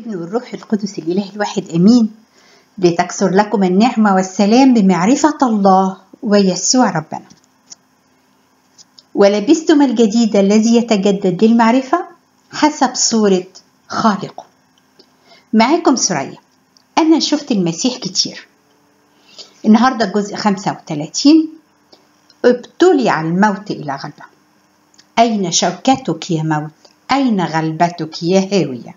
والابن والروح القدس الإله الواحد أمين لتكثر لكم النعمة والسلام بمعرفة الله ويسوع ربنا ولبستم الجديد الذي يتجدد للمعرفة حسب صورة خالقه معاكم سرية أنا شفت المسيح كتير النهاردة جزء 35 ابتلع الموت إلى غلبة أين شوكتك يا موت أين غلبتك يا هاوية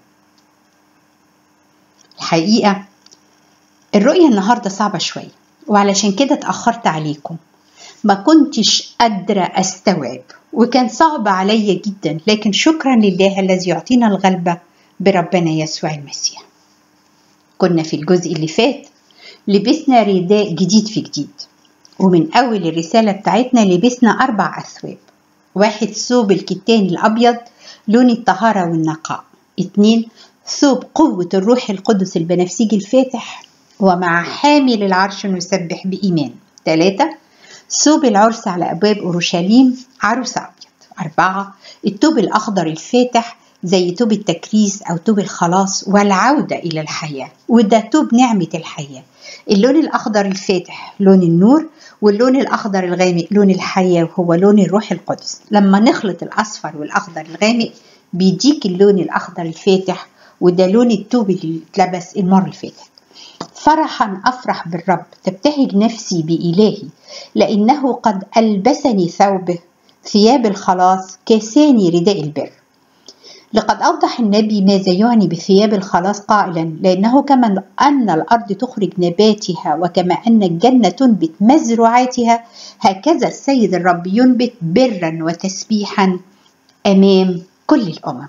الحقيقة الرؤية النهاردة صعبة شوية وعلشان كده اتأخرت عليكم ما كنتش قادرة أستوعب وكان صعب عليا جدا لكن شكرا لله الذي يعطينا الغلبة بربنا يسوع المسيح كنا في الجزء اللي فات لبسنا رداء جديد في جديد ومن أول الرسالة بتاعتنا لبسنا أربع أثواب واحد ثوب الكتان الأبيض لون الطهارة والنقاء اتنين ثوب قوة الروح القدس البنفسجي الفاتح ومع حامل العرش نسبح بإيمان ثلاثة ثوب العرس على أبواب أورشليم عروس أبيض أربعة الثوب الأخضر الفاتح زي توب التكريس أو توب الخلاص والعودة إلى الحياة وده توب نعمة الحياة اللون الأخضر الفاتح لون النور واللون الأخضر الغامق لون الحياة وهو لون الروح القدس لما نخلط الأصفر والأخضر الغامق بيديك اللون الأخضر الفاتح وده لون التوب اللي اتلبس المرة اللي فاتت فرحا أفرح بالرب تبتهج نفسي بإلهي لأنه قد ألبسني ثوبه ثياب الخلاص كساني رداء البر لقد أوضح النبي ماذا يعني بثياب الخلاص قائلا لأنه كما أن الأرض تخرج نباتها وكما أن الجنة تنبت مزروعاتها هكذا السيد الرب ينبت برا وتسبيحا أمام كل الأمم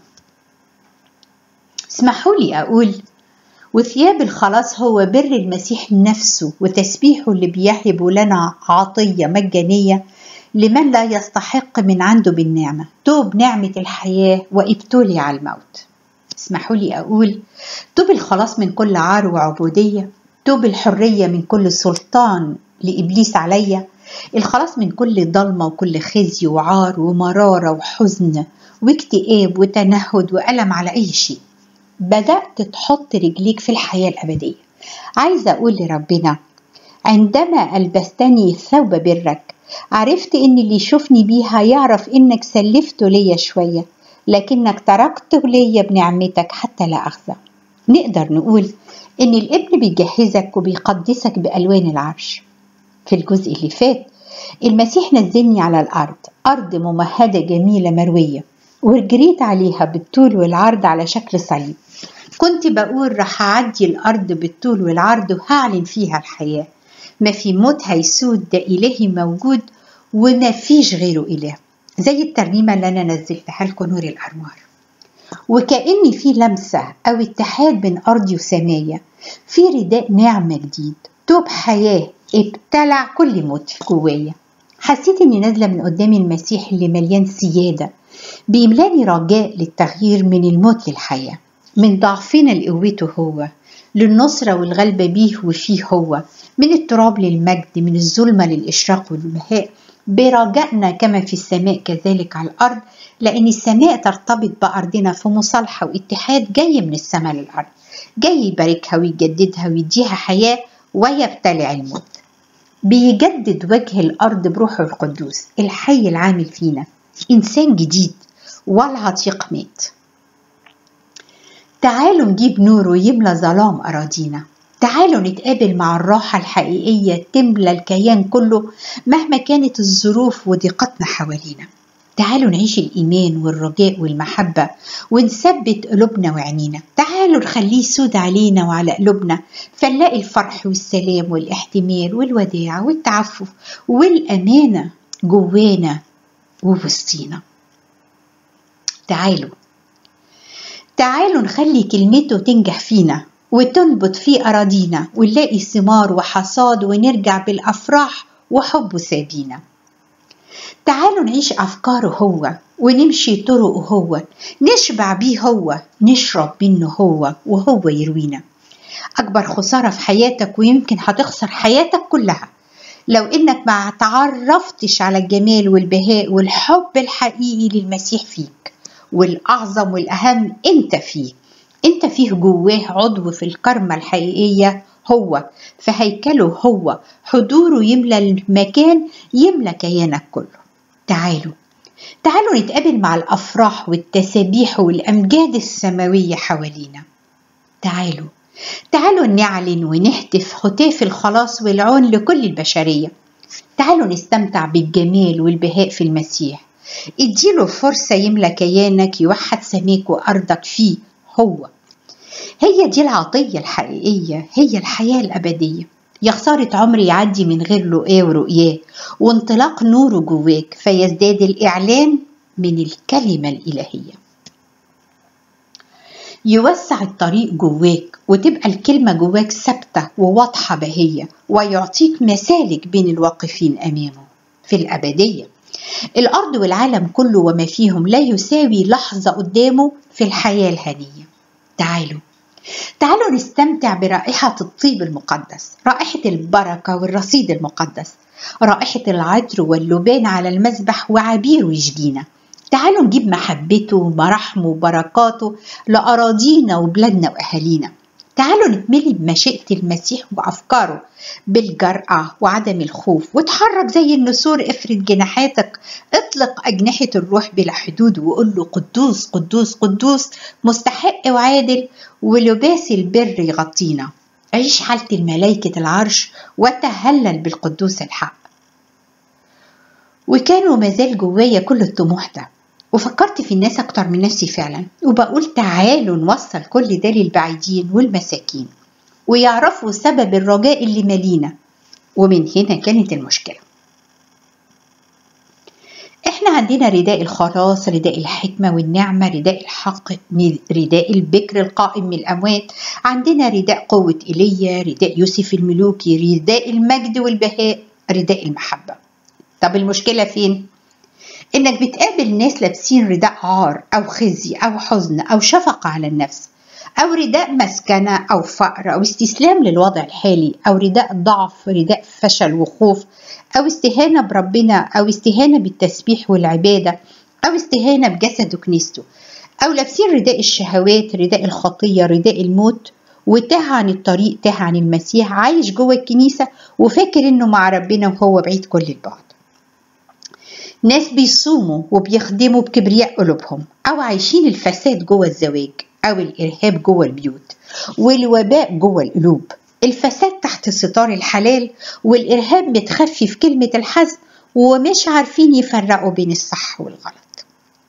اسمحوا لي أقول وثياب الخلاص هو بر المسيح نفسه وتسبيحه اللي بيهب لنا عطية مجانية لمن لا يستحق من عنده بالنعمة توب نعمة الحياة وابتلع الموت اسمحوا لي أقول توب الخلاص من كل عار وعبودية توب الحرية من كل سلطان لإبليس عليا الخلاص من كل ضلمة وكل خزي وعار ومرارة وحزن واكتئاب وتنهد وألم على أي شيء بدأت تحط رجليك في الحياة الأبدية عايزة أقول لربنا عندما ألبستني ثوب برك عرفت إن اللي يشوفني بيها يعرف إنك سلفته ليا شوية لكنك تركته ليا بنعمتك حتى لا أخزى نقدر نقول إن الابن بيجهزك وبيقدسك بألوان العرش في الجزء اللي فات المسيح نزلني على الأرض أرض ممهدة جميلة مروية وجريت عليها بالطول والعرض على شكل صليب كنت بقول رح أعدي الأرض بالطول والعرض وهعلن فيها الحياة ما في موت هيسود ده إلهي موجود وما فيش غيره إله زي الترنيمة اللي أنا نزلتها لكم نور الأنوار وكأني في لمسة أو اتحاد بين أرضي وسمايا في رداء نعمة جديد توب حياة ابتلع كل موت في جوايا حسيت اني نازلة من قدام المسيح اللي مليان سيادة بيملاني رجاء للتغيير من الموت للحياة من ضعفنا لقوته هو للنصرة والغلبة بيه وفيه هو من التراب للمجد من الظلمة للإشراق والبهاء برجائنا كما في السماء كذلك على الأرض لأن السماء ترتبط بأرضنا في مصالحة واتحاد جاي من السماء للأرض جاي يباركها ويجددها ويديها حياة ويبتلع الموت بيجدد وجه الأرض بروحه القدوس الحي العامل فينا إنسان جديد والعتيق مات تعالوا نجيب نور ويملى ظلام أراضينا تعالوا نتقابل مع الراحة الحقيقية تملى الكيان كله مهما كانت الظروف وضيقتنا حوالينا تعالوا نعيش الإيمان والرجاء والمحبة ونثبت قلوبنا وعينينا تعالوا نخليه سود علينا وعلى قلوبنا فنلاقي الفرح والسلام والاحتمال والوداع والتعفف والأمانة جوانا ووسطينا تعالوا تعالوا نخلي كلمته تنجح فينا وتنبت في أراضينا ونلاقي ثمار وحصاد ونرجع بالأفراح وحبه سابينا تعالوا نعيش أفكاره هو ونمشي طرقه هو نشبع بيه هو نشرب منه هو وهو يروينا أكبر خسارة في حياتك ويمكن هتخسر حياتك كلها لو إنك ما تعرفتش على الجمال والبهاء والحب الحقيقي للمسيح فيك والأعظم والأهم أنت فيه انت فيه جواه عضو في الكرمة الحقيقية هو في هيكله هو حضوره يملى المكان يملى كيانك كله تعالوا تعالوا نتقابل مع الأفراح والتسابيح والأمجاد السماوية حوالينا تعالوا تعالوا نعلن ونهتف هتاف الخلاص والعون لكل البشرية تعالوا نستمتع بالجمال والبهاء في المسيح اديله فرصة يملى كيانك يوحد سماك وأرضك فيه هو هي دي العطية الحقيقية هي الحياة الأبدية يا خسارة عمر يعدي من غير لقاه ورؤياه وانطلاق نوره جواك فيزداد الإعلان من الكلمة الإلهية يوسع الطريق جواك وتبقى الكلمة جواك ثابتة وواضحة بهية ويعطيك مسالك بين الواقفين أمامه في الأبدية الأرض والعالم كله وما فيهم لا يساوي لحظة قدامه في الحياة الهنية تعالوا تعالوا نستمتع برائحة الطيب المقدس رائحة البركة والرصيد المقدس رائحة العطر واللبان على المذبح وعبيره يشجينا تعالوا نجيب محبته ومراحمه وبركاته لأراضينا وبلادنا وأهالينا تعالوا نتملي بمشيئة المسيح وأفكاره بالجرأة وعدم الخوف وتحرك زي النسور افرد جناحاتك اطلق أجنحة الروح بلا حدود وقول له قدوس قدوس قدوس مستحق وعادل ولباس البر يغطينا عيش حالة الملائكة العرش وتهلل بالقدوس الحق وكان ومازال جوايا كل الطموح ده وفكرت في الناس أكتر من نفسي فعلا وبقول تعالوا نوصل كل ده للبعيدين والمساكين ويعرفوا سبب الرجاء اللي مالينا ومن هنا كانت المشكلة احنا عندنا رداء الخلاص رداء الحكمة والنعمة رداء الحق رداء البكر القائم من الأموات عندنا رداء قوة إيليا رداء يوسف الملوكي رداء المجد والبهاء رداء المحبة طب المشكلة فين؟ إنك بتقابل ناس لابسين رداء عار أو خزي أو حزن أو شفقة على النفس أو رداء مسكنة أو فقر أو استسلام للوضع الحالي أو رداء ضعف رداء فشل وخوف أو استهانة بربنا أو استهانة بالتسبيح والعبادة أو استهانة بجسده وكنيسته أو لابسين رداء الشهوات رداء الخطية رداء الموت وتاه عن الطريق تاه عن المسيح عايش جوه الكنيسة وفاكر إنه مع ربنا وهو بعيد كل البعد ناس بيصوموا وبيخدموا بكبرياء قلوبهم أو عايشين الفساد جوه الزواج أو الإرهاب جوه البيوت والوباء جوه القلوب الفساد تحت ستار الحلال والإرهاب متخفي في كلمة الحزم ومش عارفين يفرقوا بين الصح والغلط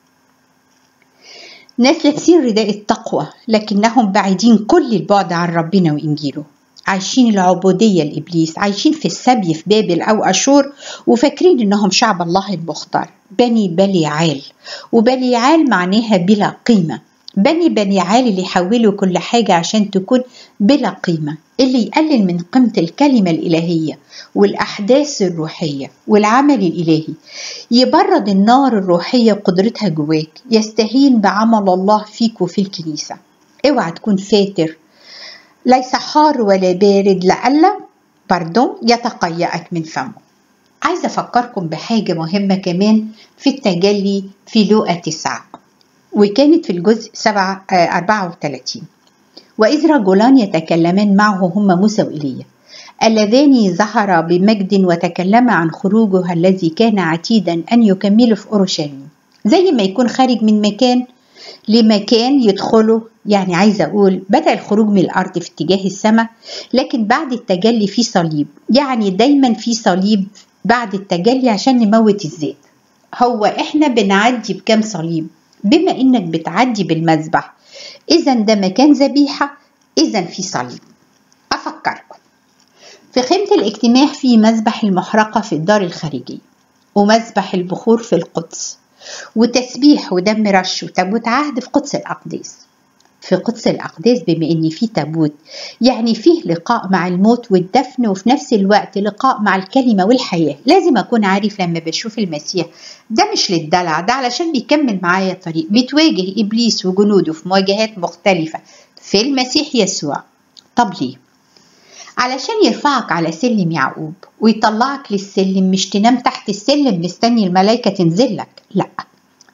ناس لابسين رداء التقوى لكنهم بعيدين كل البعد عن ربنا وإنجيله عايشين العبودية لإبليس عايشين في السبي في بابل أو أشور وفاكرين إنهم شعب الله المختار بني بليعال وبليعال معناها بلا قيمة بني بنيعال اللي يحولوا كل حاجة عشان تكون بلا قيمة اللي يقلل من قيمة الكلمة الإلهية والأحداث الروحية والعمل الإلهي يبرد النار الروحية وقدرتها جواك يستهين بعمل الله فيك وفي الكنيسة اوعى تكون فاتر ليس حار ولا بارد لألا باردون يتقيأك من فمه عايزة أفكركم بحاجة مهمة كمان في التجلي في لوقا تسعة وكانت في الجزء سبعة أربعة وثلاثين وإذ رجلان يتكلمان معه هما موسى وإيليا اللذان ظهرا بمجد وتكلما عن خروجه الذي كان عتيدا أن يكمله في أورشليم زي ما يكون خارج من مكان لمكان يدخله يعني عايزة أقول بدأ الخروج من الأرض في اتجاه السماء لكن بعد التجلي في صليب يعني دايما في صليب بعد التجلي عشان نموت الذات هو احنا بنعدي بكام صليب بما انك بتعدي بالمذبح اذا ده مكان ذبيحة اذا في صليب افكركم في خيمة الاجتماع في مذبح المحرقة في الدار الخارجية ومذبح البخور في القدس وتسبيح ودم رش وتابوت عهد في قدس الأقداس في قدس الأقداس بما إن في تابوت يعني فيه لقاء مع الموت والدفن وفي نفس الوقت لقاء مع الكلمة والحياة لازم أكون عارف لما بشوف المسيح ده مش للدلع ده علشان بيكمل معايا الطريق بتواجه إبليس وجنوده في مواجهات مختلفة في المسيح يسوع طب ليه؟ علشان يرفعك على سلم يعقوب ويطلعك للسلم مش تنام تحت السلم مستني الملائكة تنزلك لأ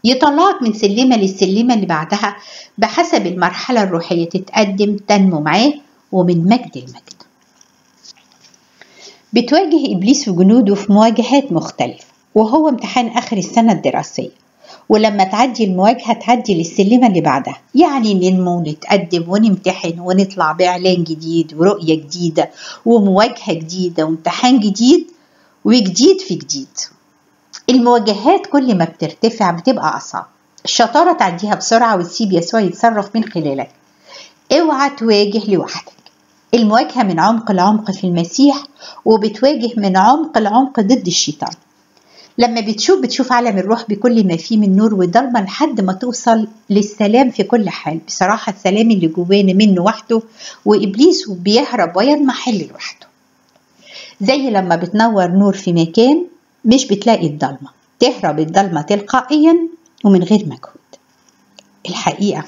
يطلعك من سلمة للسلمة اللي بعدها بحسب المرحلة الروحية تتقدم تنمو معاه ومن مجد المجد بتواجه إبليس وجنوده في مواجهات مختلفة وهو امتحان آخر السنة الدراسية ولما تعدي المواجهة تعدي للسلمة اللي بعدها يعني ننمو ونتقدم ونمتحن ونطلع بإعلان جديد ورؤية جديدة ومواجهة جديدة وامتحان جديد وجديد في جديد المواجهات كل ما بترتفع بتبقى أصعب الشطارة تعديها بسرعة وتسيب يسوع يتصرف من خلالك اوعى تواجه لوحدك المواجهة من عمق العمق في المسيح وبتواجه من عمق العمق ضد الشيطان لما بتشوف بتشوف عالم الروح بكل ما فيه من نور وضلمة لحد ما توصل للسلام في كل حال بصراحة السلام اللي جوانا منه وحده وإبليس بيهرب ويضمحل لوحده زي لما بتنور نور في مكان مش بتلاقي الضلمة تهرب الضلمة تلقائيا ومن غير مجهود الحقيقة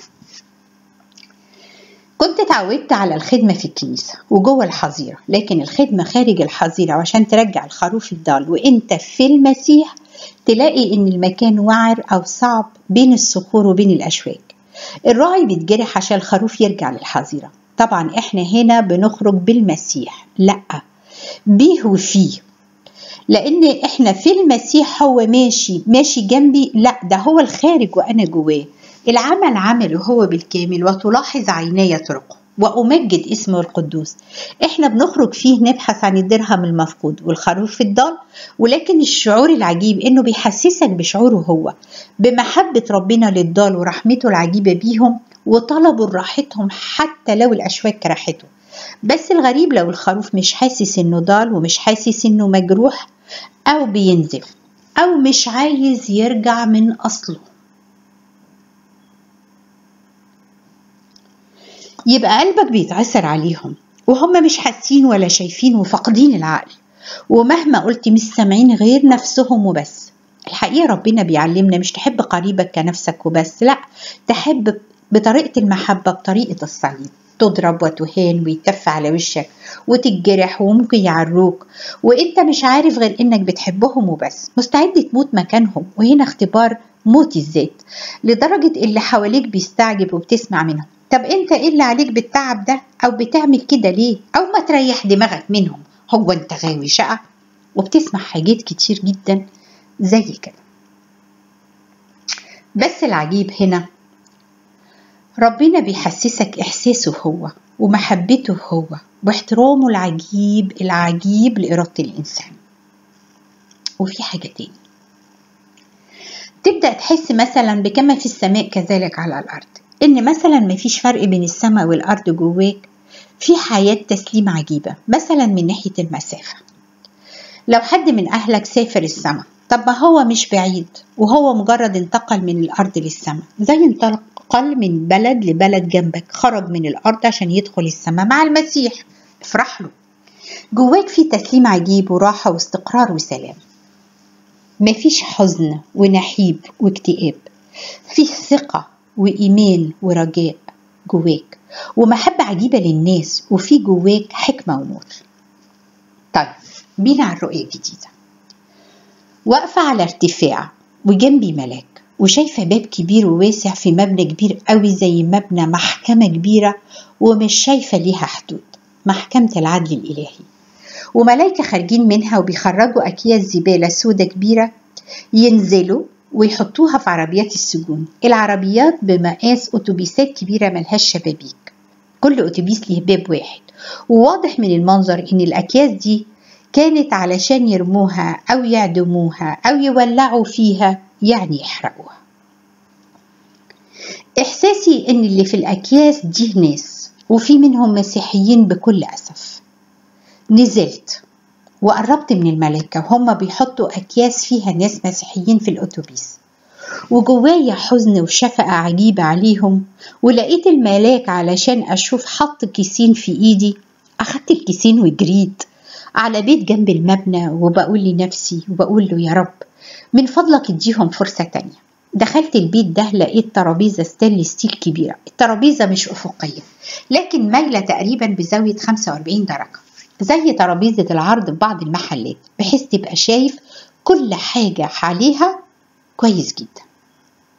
كنت اتعودت على الخدمة في الكنيسة وجوه الحظيرة لكن الخدمة خارج الحظيرة عشان ترجع الخروف الضال وانت في المسيح تلاقي ان المكان وعر او صعب بين الصخور وبين الاشواك الراعي بيتجرح عشان الخروف يرجع للحظيرة طبعا احنا هنا بنخرج بالمسيح لا بيه وفيه لان احنا في المسيح هو ماشي ماشي جنبي لا ده هو الخارج وانا جواه العمل عمله هو بالكامل وتلاحظ عيناي طرقه وأمجد اسمه القدوس احنا بنخرج فيه نبحث عن الدرهم المفقود والخروف الضال ولكن الشعور العجيب انه بيحسسك بشعوره هو بمحبة ربنا للضال ورحمته العجيبة بيهم وطلبوا راحتهم حتى لو الأشواك كرهته بس الغريب لو الخروف مش حاسس انه ضال ومش حاسس انه مجروح او بينزف او مش عايز يرجع من اصله يبقى قلبك بيتعسر عليهم وهم مش حاسين ولا شايفين وفاقدين العقل ومهما قلت مش سامعين غير نفسهم وبس الحقيقة ربنا بيعلمنا مش تحب قريبك كنفسك وبس لا تحب بطريقة المحبة بطريقة الصليب تضرب وتهان ويتف على وشك وتتجرح وممكن يعروك وانت مش عارف غير انك بتحبهم وبس مستعد تموت مكانهم وهنا اختبار موت الذات لدرجة اللي حواليك بيستعجب وبتسمع منهم طب انت ايه اللي عليك بالتعب ده او بتعمل كده ليه او ما تريح دماغك منهم هو انت غاوي شقة وبتسمع حاجات كتير جدا زي كده بس العجيب هنا ربنا بيحسسك إحساسه هو ومحبته هو واحترامه العجيب العجيب لإرادة الإنسان وفي حاجة تاني تبدأ تحس مثلا بكما في السماء كذلك على الأرض إن مثلا مفيش فرق بين السماء والأرض جواك في حياة تسليم عجيبة مثلا من ناحية المسافة لو حد من أهلك سافر السماء طب ما هو مش بعيد وهو مجرد انتقل من الأرض للسماء زي انتقل من بلد لبلد جنبك خرج من الأرض عشان يدخل السماء مع المسيح افرح له جواك في تسليم عجيب وراحة واستقرار وسلام مفيش حزن ونحيب واكتئاب فيه ثقة وإيمان ورجاء جواك ومحبة عجيبة للناس وفي جواك حكمة ونور طيب بينا على الرؤية الجديدة واقفة على ارتفاع وجنبي ملاك وشايفة باب كبير وواسع في مبنى كبير قوي زي مبنى محكمة كبيرة ومش شايفة ليها حدود محكمة العدل الإلهي وملايكة خارجين منها وبيخرجوا أكياس زبالة سودة كبيرة ينزلوا ويحطوها في عربيات السجون العربيات بمقاس أتوبيسات كبيرة ملهاش شبابيك كل أتوبيس ليه باب واحد وواضح من المنظر إن الأكياس دي كانت علشان يرموها أو يعدموها أو يولعوا فيها يعني يحرقوها إحساسي إن اللي في الأكياس دي ناس وفي منهم مسيحيين بكل أسف نزلت وقربت من الملائكة وهم بيحطوا أكياس فيها ناس مسيحيين في الأتوبيس وجوايا حزن وشفقة عجيبة عليهم ولقيت الملاك علشان أشوف حط كيسين في إيدي أخدت الكيسين وجريت على بيت جنب المبنى وبقول لنفسي وبقول له يا رب من فضلك اديهم فرصة تانية دخلت البيت ده لقيت ترابيزة ستانلي ستيل كبيرة الترابيزة مش أفقية لكن مايلة تقريبا بزاوية 45 درجة زي ترابيزة العرض في بعض المحلات بحيث تبقى شايف كل حاجة عليها كويس جدا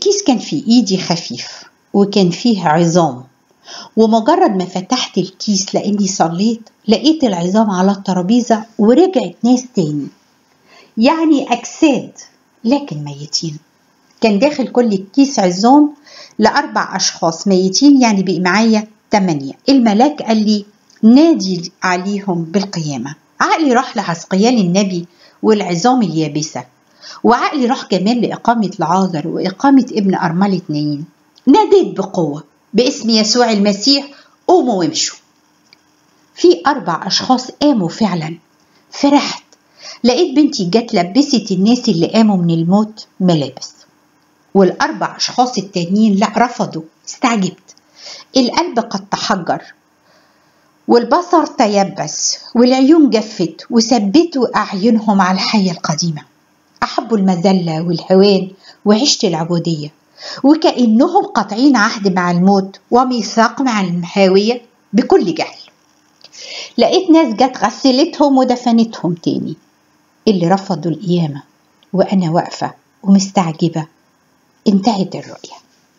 الكيس كان في ايدي خفيف وكان فيه عظام ومجرد ما فتحت الكيس لاني صليت لقيت العظام على الترابيزة ورجعت ناس تاني يعني أجساد لكن ميتين كان داخل كل كيس عظام لأربع أشخاص ميتين يعني بقي معايا تمانية الملاك قال لي نادي عليهم بالقيامة عقلي راح لعسقيال النبي والعظام اليابسة وعقلي راح كمان لإقامة العاذر وإقامة ابن أرملة نايين ناديت بقوة باسم يسوع المسيح قوموا وامشوا في أربع أشخاص قاموا فعلا فرحت لقيت بنتي جت لبست الناس اللي قاموا من الموت ملابس والأربع أشخاص التانيين لا رفضوا استعجبت القلب قد تحجر والبصر تيبس والعيون جفت وثبتوا أعينهم على الحياة القديمة أحبوا المذلة والهوان وعشت العبودية وكأنهم قاطعين عهد مع الموت وميثاق مع المهاوية بكل جهل لقيت ناس جت غسلتهم ودفنتهم تاني اللي رفضوا القيامة وأنا واقفة ومستعجبة انتهت الرؤية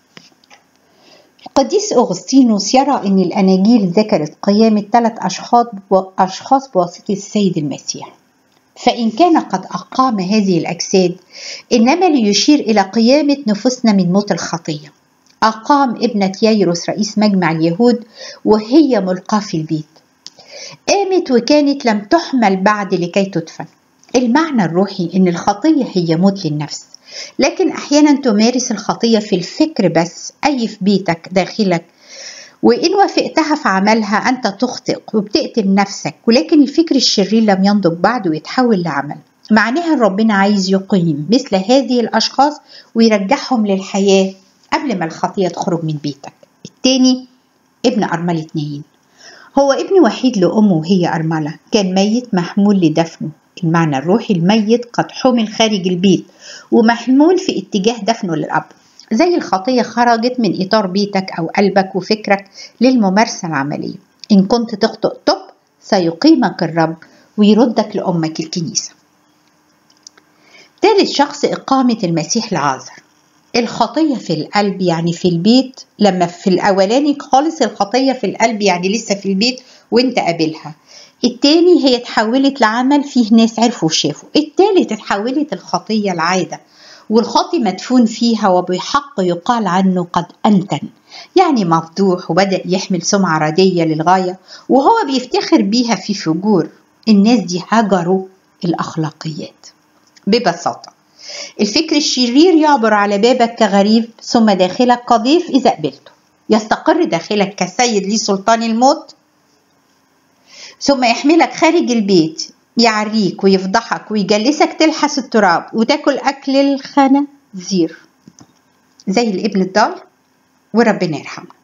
القديس أغسطينوس يرى أن الأناجيل ذكرت قيامة ثلاث أشخاص أشخاص بواسطة السيد المسيح فإن كان قد أقام هذه الأجساد إنما ليشير إلى قيامة نفوسنا من موت الخطية أقام ابنة ييروس رئيس مجمع اليهود وهي ملقاة في البيت قامت وكانت لم تحمل بعد لكي تدفن المعنى الروحي ان الخطيه هي موت للنفس لكن احيانا تمارس الخطيه في الفكر بس اي في بيتك داخلك وإن وافقتها في عملها أنت تخطئ وبتقتل نفسك ولكن الفكر الشرير لم ينضج بعد ويتحول لعمل معناها ربنا عايز يقيم مثل هذه الأشخاص ويرجعهم للحياة قبل ما الخطية تخرج من بيتك التاني ابن أرملة اتنين هو ابن وحيد لأمه وهي أرملة كان ميت محمول لدفنه المعنى الروحي الميت قد حمل خارج البيت ومحمول في اتجاه دفنه للأب زي الخطية خرجت من إطار بيتك أو قلبك وفكرك للممارسة العملية إن كنت تخطئ طب سيقيمك الرب ويردك لأمك الكنيسة ثالث شخص إقامة المسيح العازر الخطية في القلب يعني في البيت لما في الأولاني خالص الخطية في القلب يعني لسه في البيت وانت قابلها التاني هي اتحولت لعمل فيه ناس عرفوا وشافوا التالت اتحولت الخطية العادة والخاطي مدفون فيها وبحق يقال عنه قد أنتن يعني مفضوح وبدأ يحمل سمعة ردية للغاية وهو بيفتخر بيها في فجور الناس دي هجروا الأخلاقيات ببساطة الفكر الشرير يعبر على بابك كغريب ثم داخلك كضيف إذا قبلته يستقر داخلك كسيد ليه سلطان الموت ثم يحملك خارج البيت يعريك ويفضحك ويجلسك تلحس التراب وتاكل أكل الخنازير زي الابن الضال وربنا يرحمه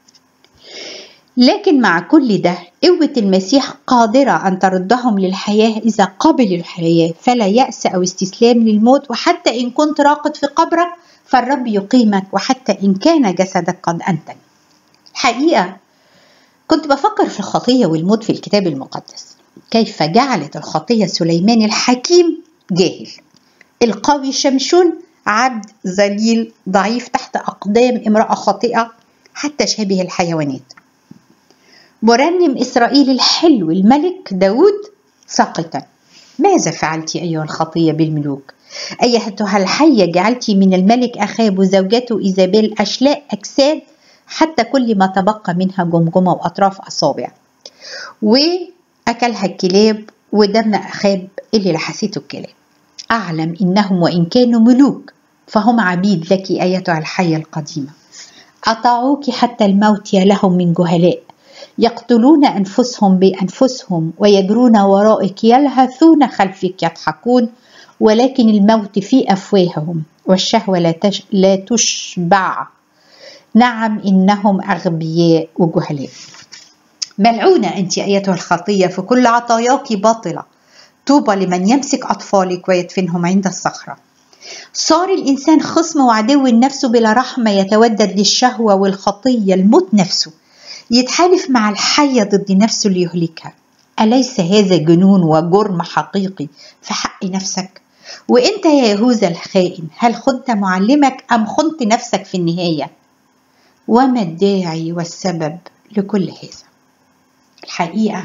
لكن مع كل ده قوة المسيح قادرة أن تردهم للحياة إذا قبلوا الحياة فلا يأس أو استسلام للموت وحتى إن كنت راقد في قبرك فالرب يقيمك وحتى إن كان جسدك قد أنتن الحقيقة كنت بفكر في الخطية والموت في الكتاب المقدس كيف جعلت الخطية سليمان الحكيم جاهل القوي شمشون عبد ذليل ضعيف تحت أقدام امرأة خاطئة حتى شبه الحيوانات مرنم إسرائيل الحلو الملك داود ساقطا ماذا فعلت أيها الخطية بالملوك أيتها الحية جعلت من الملك أخاب وزوجته إيزابيل أشلاء أجساد حتى كل ما تبقى منها جمجمة وأطراف أصابع وأكلها الكلاب ودم أخاب اللي لحسته الكلاب أعلم إنهم وإن كانوا ملوك فهم عبيد لك أيتها الحية القديمة أطاعوك حتى الموت يا لهم من جهلاء يقتلون أنفسهم بأنفسهم ويجرون ورائك يلهثون خلفك يضحكون ولكن الموت في أفواههم والشهوة لا, تش... لا تشبع نعم إنهم أغبياء وجهلاء ملعونة أنت أيتها الخطية في كل عطاياك باطلة طوبى لمن يمسك أطفالك ويدفنهم عند الصخرة صار الإنسان خصم وعدو النفس بلا رحمة يتودد للشهوة والخطية الموت نفسه يتحالف مع الحية ضد نفسه ليهلكها أليس هذا جنون وجرم حقيقي في حق نفسك وانت يا يهوذا الخائن هل خنت معلمك ام خنت نفسك في النهايه وما الداعي والسبب لكل هذا الحقيقه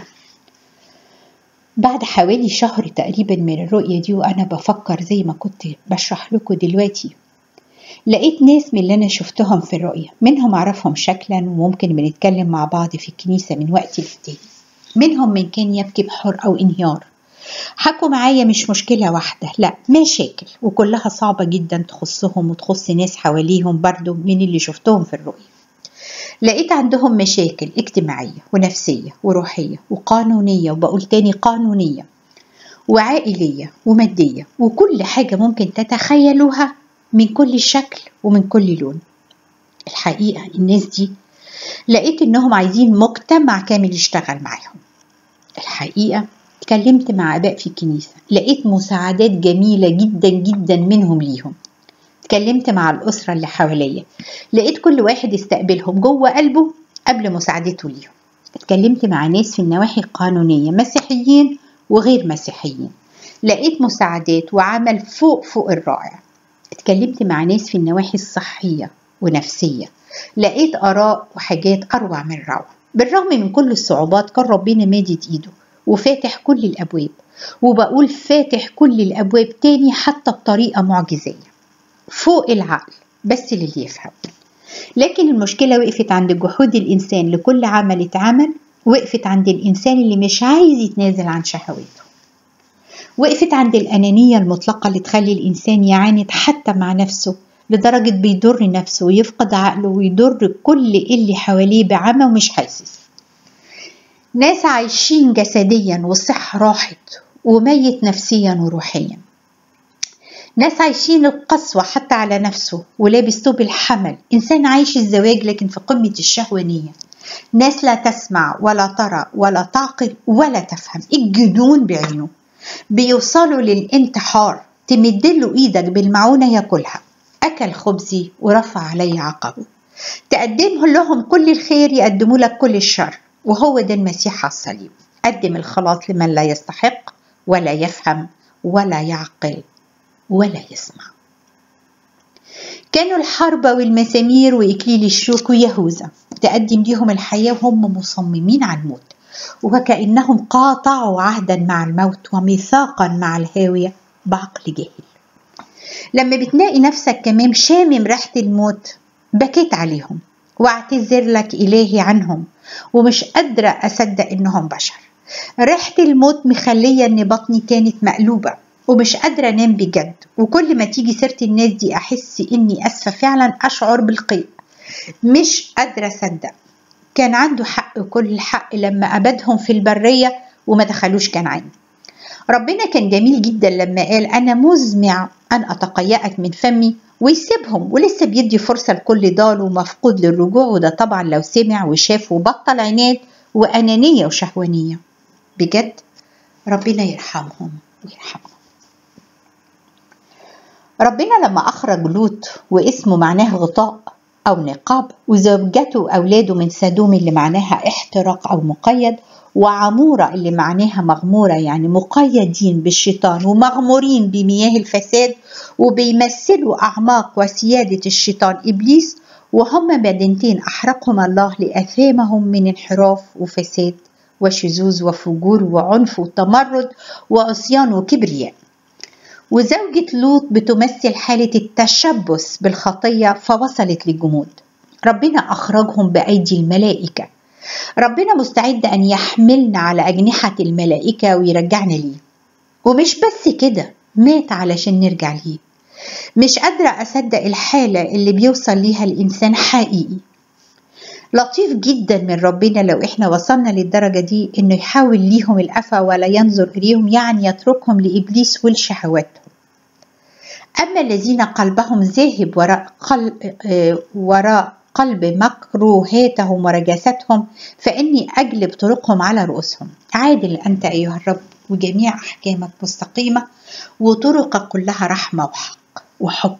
بعد حوالي شهر تقريبا من الرؤية دي وأنا بفكر زي ما كنت بشرح لكم دلوقتي لقيت ناس من اللي أنا شفتهم في الرؤية منهم أعرفهم شكلا وممكن بنتكلم مع بعض في الكنيسة من وقت للتاني منهم من كان يبكي بحر أو انهيار حكوا معايا مش مشكلة واحدة لا مشاكل وكلها صعبة جدا تخصهم وتخص ناس حواليهم برضو من اللي شفتهم في الرؤية لقيت عندهم مشاكل اجتماعية ونفسية وروحية وقانونية وبقول تاني قانونية وعائلية ومادية وكل حاجة ممكن تتخيلوها من كل شكل ومن كل لون الحقيقة الناس دي لقيت انهم عايزين مجتمع كامل يشتغل معاهم الحقيقة اتكلمت مع اباء في الكنيسة لقيت مساعدات جميلة جدا جدا منهم ليهم اتكلمت مع الأسرة اللي حواليا لقيت كل واحد استقبلهم جوه قلبه قبل مساعدته ليهم اتكلمت مع ناس في النواحي القانونية مسيحيين وغير مسيحيين لقيت مساعدات وعمل فوق فوق الرائع اتكلمت مع ناس في النواحي الصحية ونفسية لقيت آراء وحاجات أروع من روعة بالرغم من كل الصعوبات كان ربنا مادد إيده وفاتح كل الأبواب وبقول فاتح كل الأبواب تاني حتى بطريقة معجزية فوق العقل بس للي يفهم لكن المشكلة وقفت عند جحود الإنسان لكل عمل اتعمل وقفت عند الإنسان اللي مش عايز يتنازل عن شهواته وقفت عند الأنانية المطلقة اللي تخلي الإنسان يعاند حتى مع نفسه لدرجة بيضر نفسه ويفقد عقله ويضر كل اللي حواليه بعمى ومش حاسس ناس عايشين جسديا والصحة راحت وميت نفسيا وروحيا ناس عايشين القسوة حتى على نفسه ولابس ثوب الحمل إنسان عايش الزواج لكن في قمة الشهوانية ناس لا تسمع ولا ترى ولا تعقل ولا تفهم الجنون بعينه بيوصلوا للانتحار تمدله ايدك بالمعونة ياكلها أكل خبزي ورفع علي عقبه تقدم لهم كل الخير يقدموا لك كل الشر وهو ده المسيح على الصليب قدم الخلاص لمن لا يستحق ولا يفهم ولا يعقل ولا يسمع كانوا الحربة والمسامير وإكليل الشوك ويهوذا تقدم ليهم الحياة وهم مصممين على الموت وكأنهم قاطعوا عهدا مع الموت وميثاقا مع الهاوية بعقل جاهل لما بتلاقي نفسك كمان شامم ريحة الموت بكيت عليهم واعتذر لك إلهي عنهم ومش قادرة أصدق إنهم بشر ريحة الموت مخلية إن بطني كانت مقلوبة ومش قادرة أنام بجد وكل ما تيجي سيرة الناس دي أحس إني أسفة فعلا أشعر بالقيء مش قادرة أصدق كان عنده حق كل الحق لما أبدهم في البرية وما دخلوش كنعان ربنا كان جميل جدا لما قال أنا مزمع أن أتقيأك من فمي ويسيبهم ولسه بيدي فرصة لكل ضال ومفقود للرجوع وده طبعا لو سمع وشاف وبطل عناد وأنانية وشهوانية بجد ربنا يرحمهم ويرحمهم ربنا لما أخرج لوط واسمه معناه غطاء أو نقاب وزوجته وأولاده من سدوم اللي معناها احتراق أو مقيد وعمورة اللي معناها مغمورة يعني مقيدين بالشيطان ومغمورين بمياه الفساد وبيمثلوا أعماق وسيادة الشيطان إبليس وهم مدينتين أحرقهم الله لأثامهم من انحراف وفساد وشذوذ وفجور وعنف وتمرد وعصيان وكبرياء وزوجة لوط بتمثل حالة التشبث بالخطية فوصلت للجمود ربنا أخرجهم بأيدي الملائكة ربنا مستعد أن يحملنا على أجنحة الملائكة ويرجعنا ليه ومش بس كده مات علشان نرجع ليه مش قادرة أصدق الحالة اللي بيوصل ليها الإنسان حقيقي لطيف جدا من ربنا لو احنا وصلنا للدرجة دي انه يحاول ليهم الأفى ولا ينظر إليهم يعني يتركهم لإبليس ولشهواتهم أما الذين قلبهم ذاهب وراء قلب, وراء قلب مكروهاتهم ورجاستهم فإني أجلب طرقهم على رؤوسهم عادل أنت أيها الرب وجميع أحكامك مستقيمة وطرقك كلها رحمة وحق وحكم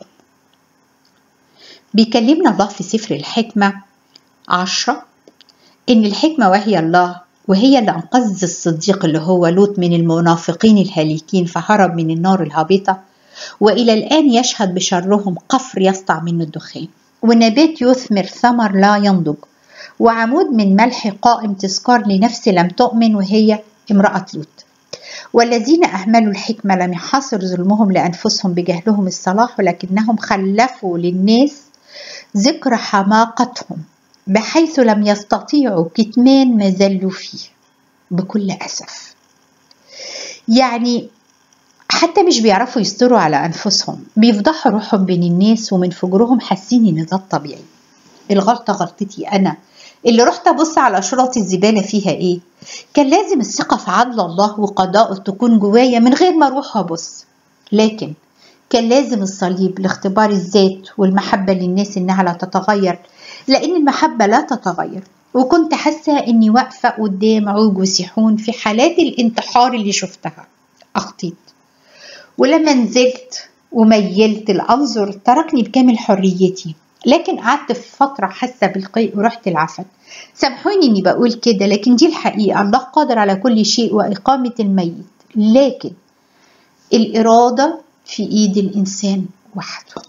بيكلمنا الله في سفر الحكمة عشرة إن الحكمة وهي الله وهي اللي أنقذ الصديق اللي هو لوط من المنافقين الهالكين فهرب من النار الهابطة وإلى الآن يشهد بشرهم قفر يسطع منه الدخان ونبات يثمر ثمر لا ينضج وعمود من ملح قائم تذكار لنفس لم تؤمن وهي امرأة لوط والذين أهملوا الحكمة لم يحصر ظلمهم لأنفسهم بجهلهم الصلاح ولكنهم خلفوا للناس ذكر حماقتهم بحيث لم يستطيعوا كتمان ما زلوا فيه بكل أسف يعني حتى مش بيعرفوا يستروا على أنفسهم بيفضحوا روحهم بين الناس ومن فجرهم حاسين إن ده الطبيعي الغلطة غلطتي أنا اللي رحت أبص على أشراط الزبالة فيها إيه كان لازم الثقة في عدل الله وقضاءه تكون جوايا من غير ما أروح وأبص لكن كان لازم الصليب لاختبار الذات والمحبة للناس إنها لا تتغير لأن المحبة لا تتغير وكنت حاسة إني واقفة قدام عوج وسيحون في حالات الانتحار اللي شفتها أخطيت ولما نزلت وميلت الأنظر تركني بكامل حريتي لكن قعدت في فترة حاسة بالقيء ورحت العفن سامحوني إني بقول كده لكن دي الحقيقة الله قادر على كل شيء وإقامة الميت لكن الإرادة في إيد الإنسان وحده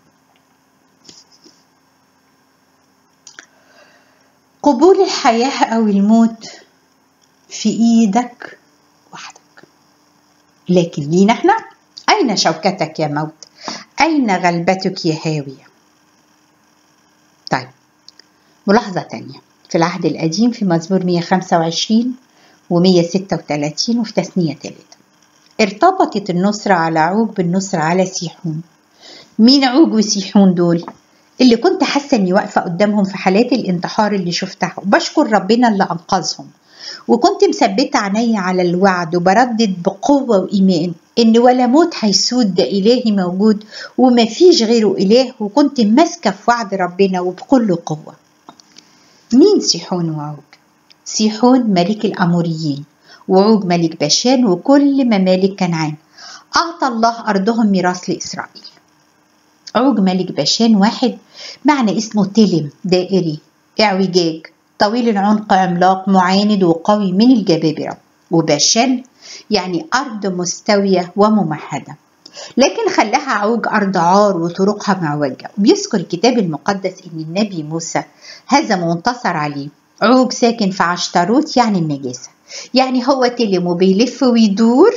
قبول الحياة أو الموت في إيدك وحدك لكن لينا احنا أين شوكتك يا موت أين غلبتك يا هاوية طيب ملاحظة تانية في العهد القديم في مزمور 125 و136 وفي تثنية ثلاثة ارتبطت النصرة على عوج بالنصرة على سيحون مين عوج وسيحون دول؟ اللي كنت حاسة إني واقفة قدامهم في حالات الانتحار اللي شفتها وبشكر ربنا اللي أنقذهم وكنت مثبتة عيني على الوعد وبردد بقوة وإيمان إن ولا موت هيسود ده إلهي موجود ومفيش غيره إله وكنت ماسكة في وعد ربنا وبكل قوة مين سيحون وعوج؟ سيحون ملك الأموريين وعوج ملك باشان وكل ممالك كنعان أعطى الله أرضهم ميراث لإسرائيل عوج ملك باشان واحد معنى اسمه تلم دائري اعوجاج طويل العنق عملاق معاند وقوي من الجبابرة وباشان يعني أرض مستوية وممهدة لكن خلاها عوج أرض عار وطرقها معوجة وبيذكر الكتاب المقدس إن النبي موسى هزم وانتصر عليه عوج ساكن في عشتروت يعني النجاسة يعني هو تلم وبيلف ويدور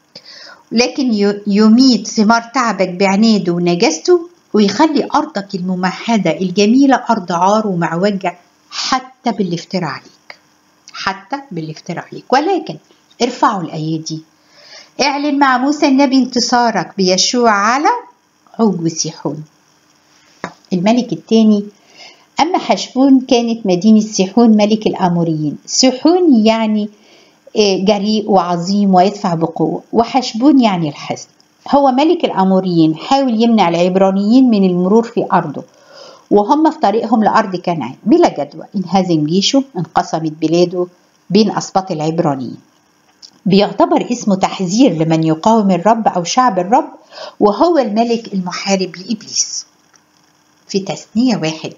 لكن يميت ثمار تعبك بعناده ونجاسته ويخلي أرضك الممهدة الجميلة أرض عار ومعوجة حتى باللي افترى عليك حتى باللي افترى عليك ولكن ارفعوا الأيادي اعلن مع موسى النبي انتصارك بيشوع على عوج وسيحون الملك الثاني أما حشبون كانت مدينة سيحون ملك الآموريين سيحون يعني جريء وعظيم ويدفع بقوة وحشبون يعني الحزن هو ملك الأموريين حاول يمنع العبرانيين من المرور في أرضه وهم في طريقهم لأرض كنعان بلا جدوى انهزم جيشه انقسمت بلاده بين أسباط العبرانيين بيعتبر اسمه تحذير لمن يقاوم الرب أو شعب الرب وهو الملك المحارب لإبليس في تثنية واحد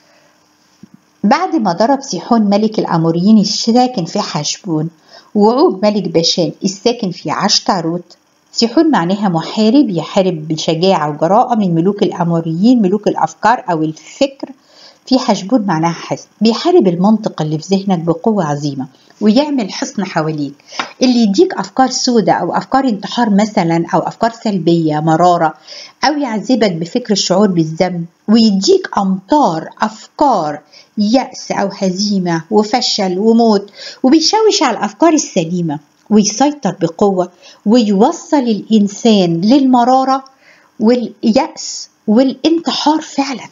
بعد ما ضرب سيحون ملك الأموريين الساكن في حشبون وعوج ملك باشان الساكن في عشتاروت سيحون معناها محارب يحارب بشجاعة وجراءة من ملوك الأموريين ملوك الأفكار أو الفكر في حشبون معناها حزن بيحارب المنطق اللي في ذهنك بقوة عظيمة ويعمل حصن حواليك اللي يديك أفكار سودة أو أفكار انتحار مثلا أو أفكار سلبية مرارة أو يعذبك بفكر الشعور بالذنب ويديك أمطار أفكار يأس أو هزيمة وفشل وموت وبيشوش على الأفكار السليمة ويسيطر بقوة ويوصل الإنسان للمرارة واليأس والانتحار فعلا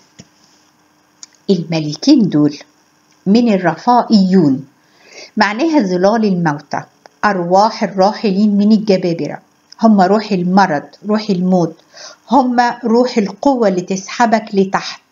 الملكين دول من الرفائيون معناها ظلال الموتى أرواح الراحلين من الجبابرة هم روح المرض روح الموت هم روح القوة اللي تسحبك لتحت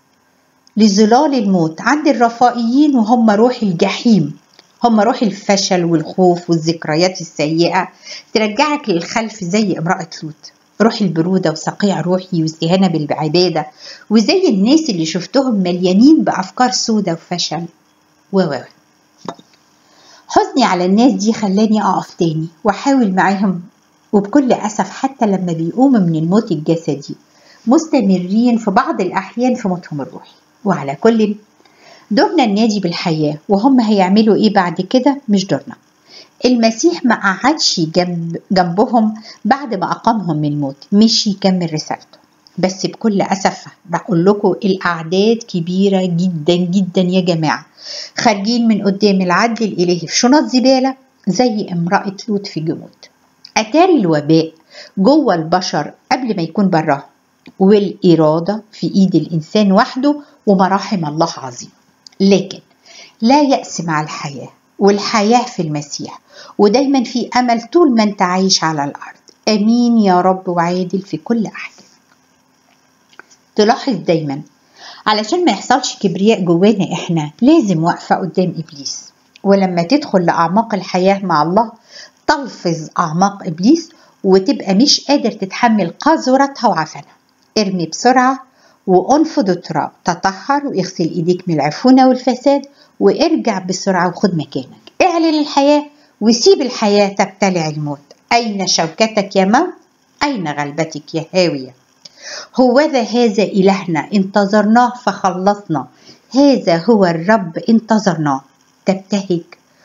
لظلال الموت عند الرفائيين وهم روح الجحيم هم روح الفشل والخوف والذكريات السيئة ترجعك للخلف زي امرأة لوط روح البرودة وصقيع روحي واستهانة بالعبادة وزي الناس اللي شفتهم مليانين بأفكار سودة وفشل و و حزني على الناس دي خلاني أقف تاني وأحاول معاهم وبكل أسف حتى لما بيقوموا من الموت الجسدي مستمرين في بعض الأحيان في موتهم الروحي وعلى كل دورنا النادي بالحياة وهم هيعملوا إيه بعد كده مش دورنا المسيح ما قعدش جنب جنبهم بعد ما أقامهم من الموت مش يكمل رسالته بس بكل أسف بقول لكم الأعداد كبيرة جدا جدا يا جماعة خارجين من قدام العدل الإلهي في شنط زبالة زي امرأة لوط في جمود أتاري الوباء جوه البشر قبل ما يكون براهم والإرادة في إيد الإنسان وحده ومراحم الله عظيم لكن لا يأس مع الحياة والحياة في المسيح ودايما في أمل طول ما أنت عايش على الأرض أمين يا رب وعادل في كل أحداث تلاحظ دايما علشان ما يحصلش كبرياء جوانا إحنا لازم واقفة قدام إبليس ولما تدخل لأعماق الحياة مع الله تلفظ أعماق إبليس وتبقى مش قادر تتحمل قذرتها وعفنها ارمي بسرعة وانفض التراب تطهر واغسل ايديك من العفونة والفساد وارجع بسرعة وخد مكانك اعلن الحياة وسيب الحياة تبتلع الموت أين شوكتك يا موت أين غلبتك يا هاوية هوذا هذا إلهنا انتظرناه فخلصنا هذا هو الرب انتظرناه تبتهج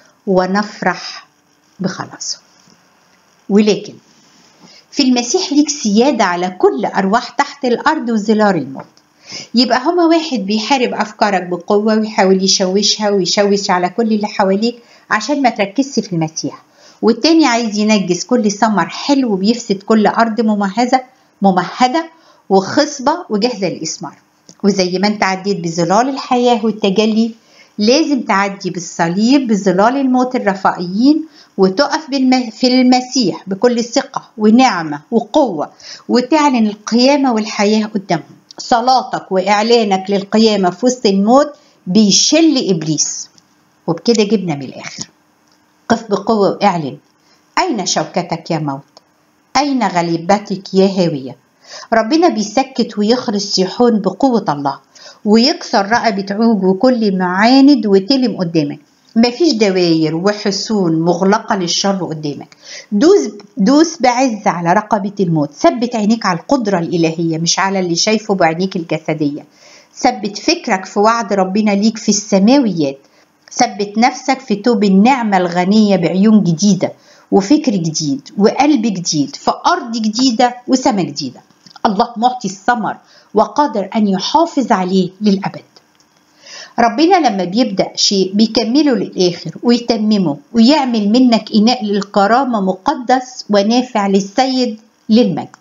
ونفرح بخلاصه ولكن في المسيح ليك سيادة على كل أرواح تحت الأرض وزلار الموت يبقى هما واحد بيحارب أفكارك بقوة ويحاول يشوشها ويشوش على كل اللي حواليك عشان ما تركزش في المسيح والتاني عايز ينجس كل ثمر حلو وبيفسد كل أرض ممهزة ممهدة وخصبة وجاهزة للإثمار وزي ما انت عديت بظلال الحياة والتجلي لازم تعدي بالصليب بظلال الموت الرفائيين وتقف في المسيح بكل ثقة ونعمة وقوة وتعلن القيامة والحياة قدامهم صلاتك وإعلانك للقيامة في وسط الموت بيشل إبليس وبكده جبنا من الآخر قف بقوة واعلن أين شوكتك يا موت أين غلبتك يا هاوية ربنا بيسكت ويخرج سيحون بقوة الله ويكسر رقبة عوج وكل معاند وتلم قدامك مفيش دواير وحصون مغلقة للشر قدامك دوس دوس بعز على رقبة الموت ثبت عينيك على القدرة الإلهية مش على اللي شايفه بعينيك الجسدية ثبت فكرك في وعد ربنا ليك في السماويات ثبت نفسك في توب النعمة الغنية بعيون جديدة وفكر جديد وقلب جديد في أرض جديدة وسماء جديدة الله معطي الثمر وقادر أن يحافظ عليه للأبد ربنا لما بيبدأ شيء بيكمله للآخر ويتممه ويعمل منك إناء للكرامة مقدس ونافع للسيد للمجد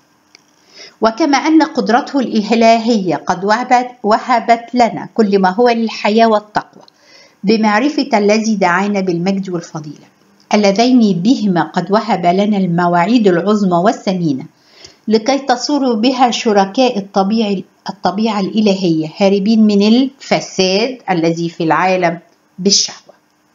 وكما أن قدرته الإلهية قد وهبت, وهبت لنا كل ما هو للحياة والتقوى بمعرفة الذي دعانا بالمجد والفضيلة اللذين بهما قد وهب لنا المواعيد العظمى والثمينة لكي تصوروا بها شركاء الطبيعة, الطبيعة الإلهية هاربين من الفساد الذي في العالم بالشهوة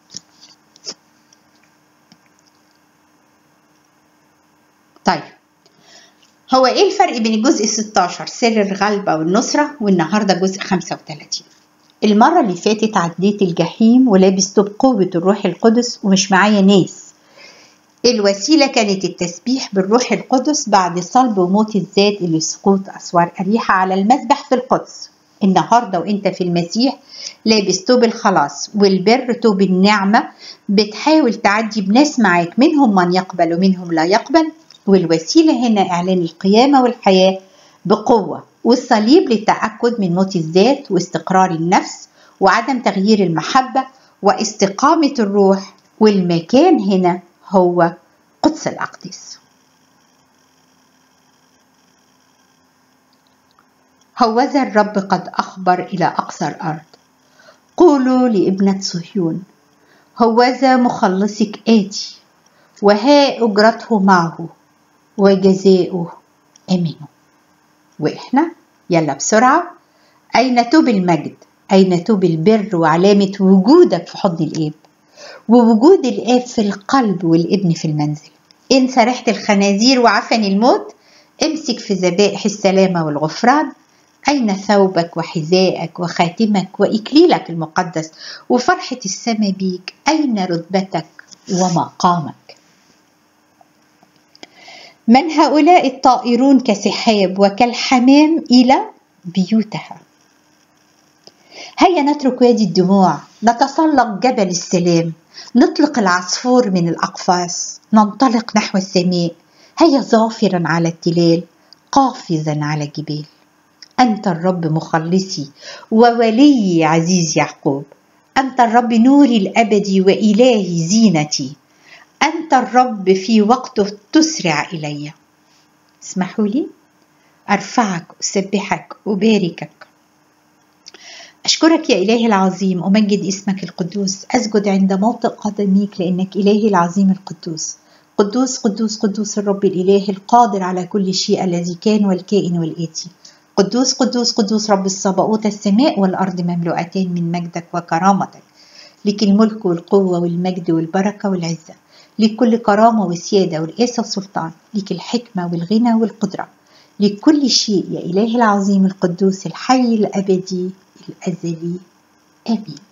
طيب هو ايه الفرق بين الجزء 16 سر الغلبة والنصرة والنهاردة جزء 35 المرة اللي فاتت عديت الجحيم ولابس توب قوة الروح القدس ومش معايا ناس الوسيلة كانت التسبيح بالروح القدس بعد صلب وموت الذات اللي سقوط أسوار أريحة على المسبح في القدس النهاردة وانت في المسيح لابس توب الخلاص والبر توب النعمة بتحاول تعدي بناس معاك منهم من يقبل ومنهم لا يقبل والوسيلة هنا إعلان القيامة والحياة بقوة والصليب للتأكد من موت الذات واستقرار النفس وعدم تغيير المحبة واستقامة الروح والمكان هنا هو قدس الأقدس هوذا الرب قد أخبر إلى أقصى الأرض قولوا لابنة صهيون هوذا مخلصك آتي وها أجرته معه وجزاؤه أمين وإحنا يلا بسرعة أين توب المجد أين توب البر وعلامة وجودك في حضن الإب ووجود الآب في القلب والابن في المنزل انسى ريحة الخنازير وعفن الموت امسك في ذبائح السلامة والغفران أين ثوبك وحذائك وخاتمك وإكليلك المقدس وفرحة السماء بيك أين رتبتك ومقامك من هؤلاء الطائرون كسحاب وكالحمام إلى بيوتها هيا نترك وادي الدموع نتسلق جبل السلام نطلق العصفور من الأقفاص ننطلق نحو السماء هيا ظافرا على التلال قافزا على الجبال أنت الرب مخلصي وولي عزيز يعقوب أنت الرب نوري الأبدي وإلهي زينتي أنت الرب في وقته تسرع إلي اسمحوا لي أرفعك أسبحك أباركك أشكرك يا إلهي العظيم أمجد اسمك القدوس أسجد عند موطئ قدميك لأنك إلهي العظيم القدوس قدوس قدوس قدوس الرب الإله القادر على كل شيء الذي كان والكائن والآتي قدوس قدوس قدوس رب الصباؤوت السماء والأرض مملوءتان من مجدك وكرامتك لك الملك والقوة والمجد والبركة والعزة لك كل كرامة وسيادة ورئاسة وسلطان لك الحكمة والغنى والقدرة لكل شيء يا إله العظيم القدوس الحي الأبدي الأزلي آمين